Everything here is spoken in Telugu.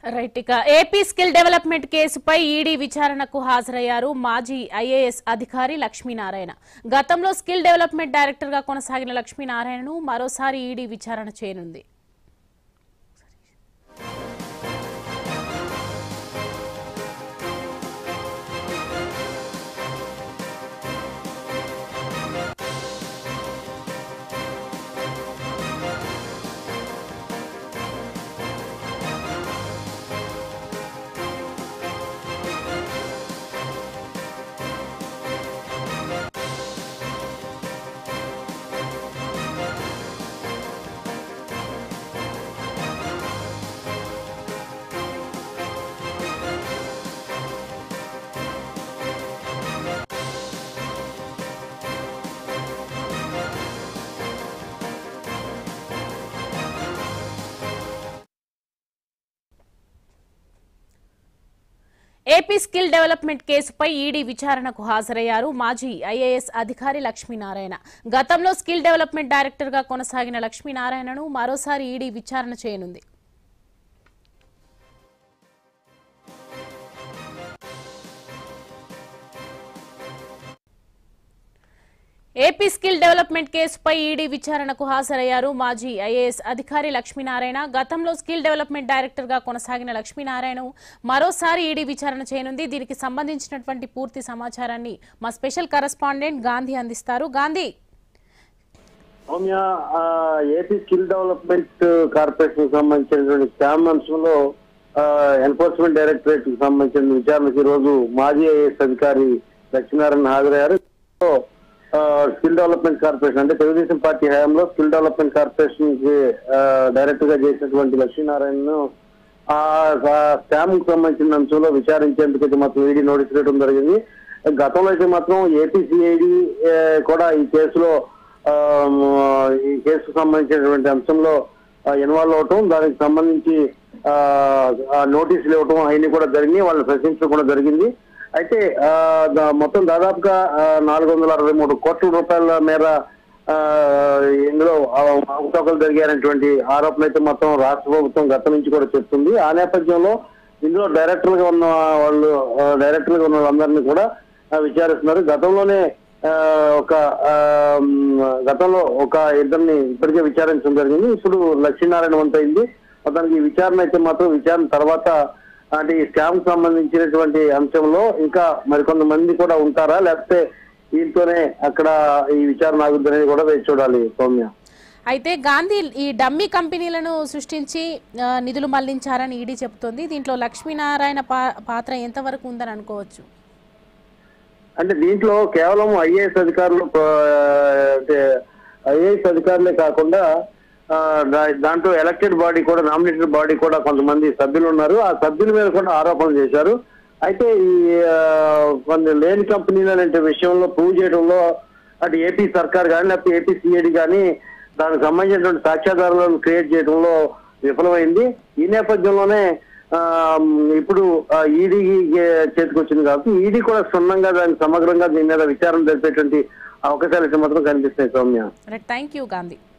రైట్ ఇక ఏపీ స్కిల్ డెవలప్మెంట్ కేసుపై ఈడీ విచారణకు హాజరయ్యారు మాజీ ఐఏఎస్ అధికారి లక్ష్మీనారాయణ గతంలో స్కిల్ డెవలప్మెంట్ డైరెక్టర్ గా కొనసాగిన లక్ష్మీనారాయణను మరోసారి ఈడీ విచారణ చేయనుంది ఏపీ స్కిల్ డెవలప్మెంట్ కేసుపై ఈడీ విచారణకు హాజరయ్యారు మాజీ ఐఏఎస్ అధికారి లక్ష్మీనారాయణ గతంలో స్కిల్ డెవలప్మెంట్ డైరెక్టర్ గా కొనసాగిన లక్ష్మీనారాయణను మరోసారి ఈడీ విచారణ చేయనుంది ఏపీ స్కిల్ డెవలప్మెంట్ కేసుపై ఈడీ విచారణకు హాజరయ్యారు మాజీ ఐఏఎస్ అధికారి లక్ష్మీనారాయణ గతంలో స్కిల్ డెవలప్మెంట్ డైరెక్టర్ గా కొనసాగిన లక్ష్మీనారాయణ మరోసారి ఈడీ విచారణ చేయనుంది దీనికి సంబంధించినటువంటి పూర్తి సమాచారాన్ని మా స్పెషల్ కరెస్పాండెంట్ గాంధీ అందిస్తారు గాంధీ సౌమ్య ఆ, ఏపీ స్కిల్ డెవలప్మెంట్ కార్పొరేషన్ సంబంధించినటువంటి స్కామ్ అంశంలో ఆ, ఎన్ఫోర్స్మెంట్ డైరెక్టరేట్ కి సంబంధించిన విచారణకు ఈ రోజు మాజీ ఐఏఎస్ అధికారి లక్ష్మీనారాయణ హాజరయ్యారు సో, ఆ, స్కిల్ డెవలప్మెంట్ కార్పొరేషన్ అంటే తెలుగుదేశం పార్టీ హయాంలో స్కిల్ డెవలప్మెంట్ కార్పొరేషన్ కి ఆ, డైరెక్టర్ గా చేసినటువంటి లక్ష్మీనారాయణను ఆ స్కామ్ కు సంబంధించిన అంశంలో విచారించేందుకు అయితే మాత్రం ఈడీ నోటీస్ ఇవ్వడం జరిగింది గతంలో అయితే మాత్రం ఏపీ సిఐడి కూడా ఈ కేసులో ఆ, ఈ కేసుకు సంబంధించినటువంటి అంశంలో ఇన్వాల్వ్ అవటం దానికి సంబంధించి ఆ, ఆ నోటీసులు ఇవ్వటం అవన్నీ కూడా జరిగినాయి వాళ్ళని ప్రశ్నించడం కూడా జరిగింది అయితే ఆ, దా- మొత్తం దాదాపుగా నాలుగు వందల అరవై మూడు కోట్ల రూపాయల మేర ఆ, ఇందులో ఆ, అవకతవకలు జరిగాయనేటువంటి ఆరోపణ అయితే మొత్తం రాష్ట్ర ప్రభుత్వం గత నుంచి కూడా చెప్తుంది ఆ నేపథ్యంలో ఇందులో డైరెక్టర్ గా ఉన్న వాళ్ళు డైరెక్టర్ గా ఉన్న వాళ్ళందరినీ కూడా ఆ, విచారిస్తున్నారు గతంలోనే ఆ, ఒక ఆ, మ్, గతంలో ఒక ఇద్దరిని ఇప్పటికే విచారించడం జరిగింది ఇప్పుడు లక్ష్మీనారాయణ వంత అయింది మొత్తానికి ఈ విచారణ అయితే మాత్రం విచారణ తర్వాత అంటే ఈ స్కామ్ సంబంధించినటువంటి అంశంలో ఇంకా మరికొంతమంది కూడా ఉంటారా లేకపోతే దీంతోనే అక్కడ ఈ విచారణ ఆగుద్ది అనేది కూడా వేచి చూడాలి సౌమ్య అయితే గాంధీ ఈ డమ్మీ కంపెనీలను సృష్టించి ఆ, నిధులు మళ్లించారని ఈడీ చెబుతోంది దీంట్లో లక్ష్మీనారాయణ పా- పాత్ర ఎంతవరకు ఉందని అనుకోవచ్చు అంటే దీంట్లో కేవలం ఐఏఎస్ అధికారులు ఆ, అంటే ఐఏఎస్ అధికారులే కాకుండా ఆ, దా- దాంట్లో ఎలక్టెడ్ బాడీ కూడా నామినేటెడ్ బాడీ కూడా కొంతమంది సభ్యులు ఉన్నారు ఆ సభ్యుల మీద కూడా ఆరోపణలు చేశారు అయితే ఈ ఆ, కొన్ని లేని కంపెనీలు అనే విషయంలో ప్రూవ్ చేయడంలో అటు ఏపీ సర్కార్ కానీ లేకపోతే ఏపీ సిఐడి కానీ దానికి సంబంధించినటువంటి సాక్ష్యాధారాలను క్రియేట్ చేయడంలో విఫలమైంది ఈ నేపథ్యంలోనే ఆ, ఇప్పుడు ఈడీ చేతికి వచ్చింది కాబట్టి ఈడీ కూడా క్షుణ్ణంగా దానికి సమగ్రంగా దీని మీద విచారణ జరిపేటువంటి అవకాశాలు అయితే మాత్రం కనిపిస్తాయి Soumya right thank you Gandhi